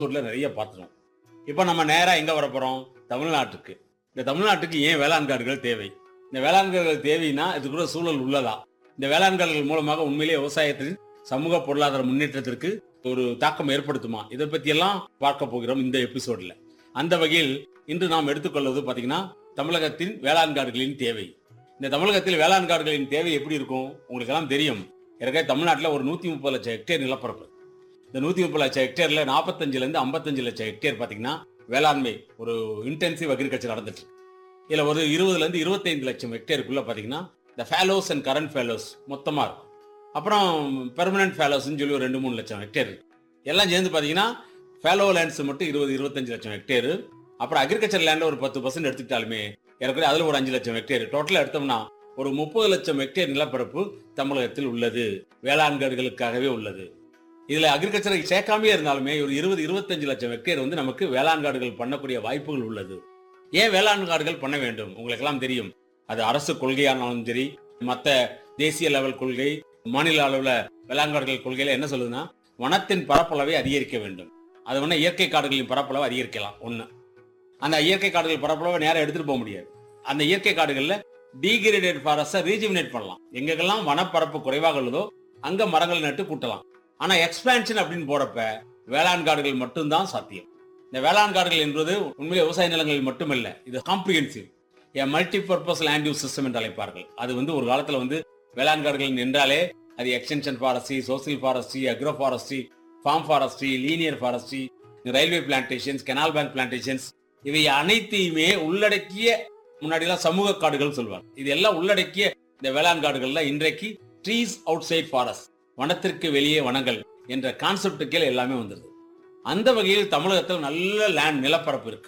எபிசோட்ல நிறைய பார்த்துட்டோம் இப்போ நம்ம நேரா எங்க வர போறோம் தமிழ்நாட்டுக்கு இந்த தமிழ்நாட்டுக்கு ஏன் வேளாண் காடுகள் தேவை இந்த வேளாண் காடுகள் தேவைன்னா இதுக்குள்ள சூழல் உள்ளதா இந்த வேளாண் காடுகள் மூலமாக உண்மையிலேயே விவசாயத்தின் சமூக பொருளாதார முன்னேற்றத்திற்கு ஒரு தாக்கம் ஏற்படுத்துமா இதை பத்தி எல்லாம் பார்க்க போகிறோம் இந்த எபிசோட்ல அந்த வகையில் இன்று நாம் எடுத்துக்கொள்வது பாத்தீங்கன்னா தமிழகத்தின் வேளாண் காடுகளின் தேவை இந்த தமிழகத்தில் வேளாண் காடுகளின் தேவை எப்படி இருக்கும் உங்களுக்கு எல்லாம் தெரியும் ஏற்கனவே தமிழ்நாட்டில் ஒரு நூத்தி முப்பது லட்சம் ஹெக்டேர் நிலப்பரப்பு இந்த நூத்தி முப்பது லட்சம் ஹெக்டேர்ல நாற்பத்தஞ்சுல இருந்து ஐம்பத்தஞ்சு லட்சம் ஹெக்டேர் பாத்தீங்கன்னா வேளாண்மை ஒரு இன்டென்சிவ் அக்ரிகல்ச்சர் நடந்துட்டு இருக்கு. இதுல ஒரு இருபதுல இருந்து இருபத்தைந்து லட்சம் ஹெக்டேருக்குள்ள பாத்தீங்கன்னா இந்த ஃபேலோஸ் அண்ட் கரண்ட் ஃபேலோஸ் மொத்தமா இருக்கும் அப்புறம் பெர்மனன்ட் ஃபேலோஸ்னு சொல்லி ஒரு ரெண்டு மூணு லட்சம் ஹெக்டேர் இருக்கு எல்லாம் சேர்ந்து பாத்தீங்கன்னா ஃபேலோ லேண்ட்ஸ் மட்டும் இருபது இருபத்தஞ்சு லட்சம் ஹெக்டேர் அப்புறம் அக்ரிகல்ச்சர் லேண்ட் ஒரு பத்து பர்சன்ட் எடுத்துக்கிட்டாலுமே ஏற்கனவே அதுல ஒரு அஞ்சு லட்சம் ஹெக்டேர் டோட்டலா எடுத்தோம்னா ஒரு முப்பது லட்சம் ஹெக்டேர் நிலப்பரப்பு தமிழகத்தில் உள்ளது வேளாண் காடுகளுக்காகவே உள்ளது இதுல அக்ரிகல்ச்சரை சேர்க்காமே இருந்தாலுமே ஒரு இருபது இருபத்தஞ்சு லட்சம் ஹெக்டேர் வந்து நமக்கு வேளாண் காடுகள் பண்ணக்கூடிய வாய்ப்புகள் உள்ளது ஏன் வேளாண் காடுகள் பண்ண வேண்டும் உங்களுக்கு எல்லாம் தெரியும் அது அரசு கொள்கையானாலும் சரி மத்த தேசிய லெவல் கொள்கை மாநில அளவுல வேளாண் காடுகள் கொள்கையில என்ன சொல்லுதுன்னா வனத்தின் பரப்பளவை அதிகரிக்க வேண்டும் அது ஒண்ணு இயற்கை காடுகளின் பரப்பளவை அதிகரிக்கலாம் ஒண்ணு அந்த இயற்கை காடுகள் பரப்பளவை நேரம் எடுத்துட்டு போக முடியாது அந்த இயற்கை காடுகள்ல டீகிரேடட் ஃபாரஸ்ட ரீஜிமினேட் பண்ணலாம் எங்கெல்லாம் வனப்பரப்பு குறைவாக உள்ளதோ அங்க மரங்கள் நட்டு கூட்டலாம் ஆனா எக்ஸ்பேன்ஷன் அப்படின்னு போறப்ப வேளாண் காடுகள் மட்டும்தான் சாத்தியம் இந்த வேளாண் காடுகள் என்பது உண்மையிலே விவசாய நிலங்களில் மட்டுமல்ல இது comprehensive a multipurpose land use system என்று அழைப்பார்கள் அது வந்து ஒரு காலத்துல வந்து வேளாண் காடுகள் என்றாலே அது extension forestry social forestry agroforestry farm forestry linear forestry railway plantations canal bank plantations இவை அனைத்தையுமே உள்ளடக்கிய முன்னாடிலாம் சமூக காடுகள் சொல்வாங்க இது எல்லாம் உள்ளடக்கிய இந்த வேளாண் காடுகள்ல இன்றைக்கு ட்ரீஸ் அவுட் சைட் ஃபாரஸ்ட் வனத்திற்கு வெளியே வனங்கள் என்ற கான்செப்ட் கீழே எல்லாமே வந்துருது அந்த வகையில் தமிழகத்தில் நல்ல லேண்ட் நிலப்பரப்பு இருக்கு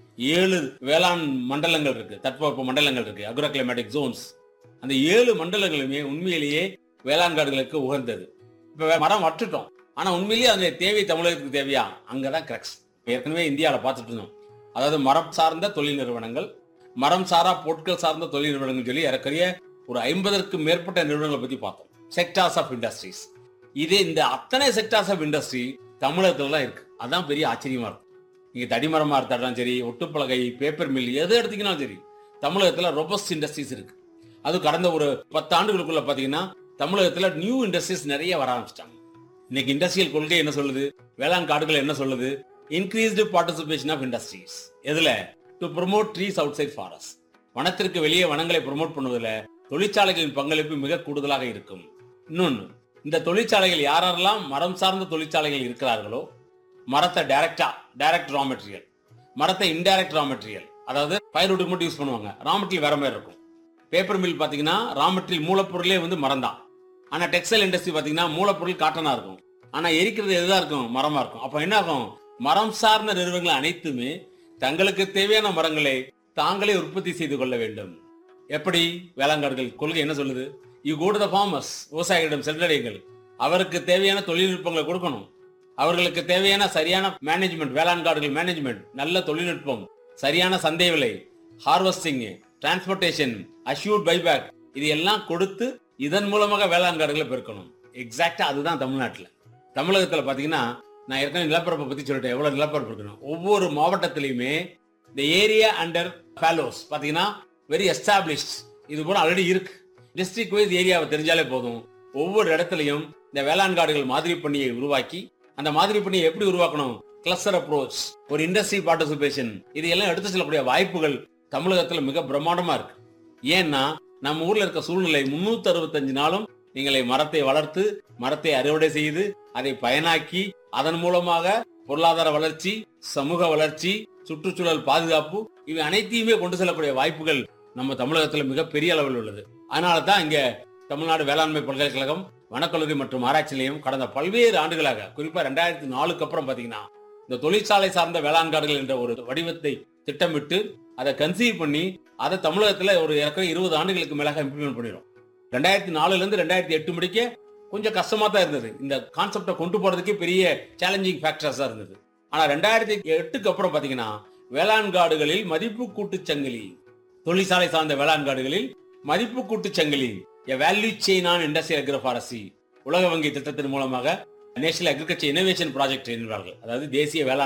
ஏழு வேளாண் மண்டலங்கள் இருக்கு தட்பவெப்ப மண்டலங்கள் இருக்கு அக்ரோ கிளைமேட்டிக் ஜோன்ஸ் அந்த ஏழு மண்டலங்களுமே உண்மையிலேயே வேளாண் காடுகளுக்கு உகந்தது இப்ப மரம் வட்டுட்டோம் ஆனா உண்மையிலேயே அந்த தேவை தமிழகத்துக்கு தேவையா அங்கதான் கிரக்ஸ் ஏற்கனவே இந்தியாவில் பார்த்துட்டு இருந்தோம் அதாவது மரம் சார்ந்த தொழில் நிறுவனங்கள் மரம் சாரா பொருட்கள் சார்ந்த தொழில் நிறுவனங்கள் சொல்லி ஏறக்குறைய ஒரு ஐம்பதற்கும் மேற்பட்ட நிறுவனங்களை பத்தி பார்த்தோம் செக்டார்ஸ் ஆஃப் இண்டஸ்ட்ரீஸ் இதே இந்த அத்தனை செக்டார்ஸ் ஆஃப் இண்டஸ்ட்ரி தமிழகத்துல தான் இருக்கு அதான் பெரிய ஆச்சரியமா இருக்கும் நீங்க தடிமரமா இருந்தாலும் சரி ஒட்டுப்பலகை பேப்பர் மில் எது எடுத்தீங்கன்னாலும் சரி தமிழகத்துல ரொபஸ்ட் இண்டஸ்ட்ரீஸ் இருக்கு அது கடந்த ஒரு பத்து ஆண்டுகளுக்குள்ள பாத்தீங்கன்னா தமிழகத்துல நியூ இண்டஸ்ட்ரீஸ் நிறைய வர ஆரம்பிச்சிட்டாங்க இன்னைக்கு இண்டஸ்ட்ரியல் கொள்கை என்ன சொல்லுது வேளாண் காடுகள் என்ன சொல்லுது இன்க்ரீஸ்டு பார்ட்டிசிபேஷன் ஆஃப் இண்டஸ்ட்ரீஸ் எதுல to promote trees outside forest வனத்திற்கு வெளியே வனங்களை ப்ரொமோட் பண்ணுவதில் தொழிற்சாலைகளின் பங்களிப்பு மிக கூடுதலாக இருக்கும் இன்னொன்னு இந்த தொழிற்சாலைகள் யாரெல்லாம் மரம் சார்ந்த தொழிற்சாலைகள் இருக்கிறார்களோ மரத்தை டைரக்டா டைரக்ட் ரா மெட்டீரியல் மரத்தை இன்டைரக்ட் ரா மெட்டீரியல் அதாவது ஃபயர்வுட்டுக்கு மட்டும் யூஸ் பண்ணுவாங்க ரா மெட்டீரியல் வேற மாதிரி இருக்கும் பேப்பர் மில் பாத்தீங்கன்னா ரா மெட்டீரியல் மூலப்பொருளே வந்து மரம் தான் ஆனா டெக்ஸ்டைல் இண்டஸ்ட்ரி பாத்தீங்கன்னா மூலப்பொருள் காட்டனா இருக்கும் ஆனா எரிக்கிறது எதுதான் இருக்கும் மரமா இருக்கும் அப்ப என்ன ஆகும் மரம் சார்ந்த நிறுவனங்கள் அனைத்துமே தங்களுக்கு தேவையான மரங்களை தாங்களே உற்பத்தி செய்து கொள்ள வேண்டும் எப்படி வேளாண்காடுகள் கொள்கை என்ன சொல்லுது you go to the farmers விவசாயிகளிடம் சென்றடையுங்கள் அவருக்கு தேவையான தொழில்நுட்பங்களை கொடுக்கணும் அவர்களுக்கு தேவையான சரியான மேனேஜ்மெண்ட் வேளாண் காடுகள் மேனேஜ்மெண்ட் நல்ல தொழில்நுட்பம் சரியான சந்தை விலை ஹார்வெஸ்டிங் டிரான்ஸ்போர்ட்டேஷன் அஷ்யூர்ட் பைபேக் இது எல்லாம் கொடுத்து இதன் மூலமாக வேளாண் காடுகளை பெருக்கணும் எக்ஸாக்டா அதுதான் தமிழ்நாட்டில் தமிழகத்துல பாத்தீங்கன்னா நான் ஏற்கனவே நிலப்பரப்பை பத்தி சொல்லிட்டேன் எவ்வளவு நிலப்பரப்பு இருக்கணும் ஒவ்வொரு மாவட்டத்திலையுமே இந்த ஏரியா அண்டர் ஃபேலோஸ் பாத்தீங்கன்னா வெரி எஸ்டாப்ளிஷ்ட் இது போல ஆல்ரெடி இருக்கு டிஸ்ட்ரிக்ட் வைஸ் ஏரியாவை தெரிஞ்சாலே போதும் ஒவ்வொரு இடத்துலையும் இந்த வேளாண் காடுகள் மாதிரி பண்ணியை உருவாக்கி அந்த மாதிரி பண்ணியை எப்படி உருவாக்கணும் கிளஸ்டர் அப்ரோச் ஒரு இண்டஸ்ட்ரி பார்ட்டிசிபேஷன் இது எல்லாம் எடுத்து செல்லக்கூடிய வாய்ப்புகள் தமிழகத்துல மிக பிரம்மாண்டமா இருக்கு ஏன்னா நம்ம ஊர்ல இருக்க சூழ்நிலை முன்னூத்தி அறுபத்தஞ்சு நாளும் நீங்களை மரத்தை வளர்த்து மரத்தை அறுவடை செய்து அதை பயனாக்கி அதன் மூலமாக பொருளாதார வளர்ச்சி சமூக வளர்ச்சி சுற்றுச்சூழல் பாதுகாப்பு இவை அனைத்தையுமே கொண்டு செல்லக்கூடிய வாய்ப்புகள் நம்ம தமிழகத்துல மிகப்பெரிய அளவில் உள்ளது அதனால தான் இங்க தமிழ்நாடு வேளாண்மை பல்கலைக்கழகம் வனக்கல்லூரி மற்றும் ஆராய்ச்சி நிலையம் கடந்த பல்வேறு ஆண்டுகளாக குறிப்பா ரெண்டாயிரத்தி நாலுக்கு அப்புறம் பாத்தீங்கன்னா இந்த தொழிற்சாலை சார்ந்த வேளாண் காடுகள் என்ற ஒரு வடிவத்தை திட்டமிட்டு அதை கன்சீவ் பண்ணி அதை தமிழகத்துல ஒரு ஏற்கனவே இருபது ஆண்டுகளுக்கு மேலாக இம்ப்ளிமெண்ட் பண்ணிடும் ரெண்டாயிரத்தி நாலுல இருந்து ரெண்டாயிரத்தி எட்டு முடிக்க கொஞ்சம் கஷ்டமா தான் இருந்தது இந்த கான்செப்டை கொண்டு போறதுக்கே பெரிய சேலஞ்சிங் ஃபேக்டர்ஸா இருந்தது ஆனா ரெண்டாயிரத்தி எட்டுக்கு அப்புறம் பாத்தீங்கன்னா வேளாண் காடுகளில் மதிப்பு கூட்டுச் சங்கிலி தொழிற்சாலை சார்ந்த வேளாண் காடுகளில் மதிப்பு கூட்டுச் சங்கிலி value chain on industrial agroforestry உலக வங்கி திட்டத்தின் மூலமாக நேஷனல் அக்ரிகல்ச்சர் இனோவேஷன் ப்ராஜெக்ட் என்பார்கள் அதாவது தேசிய வேளாண்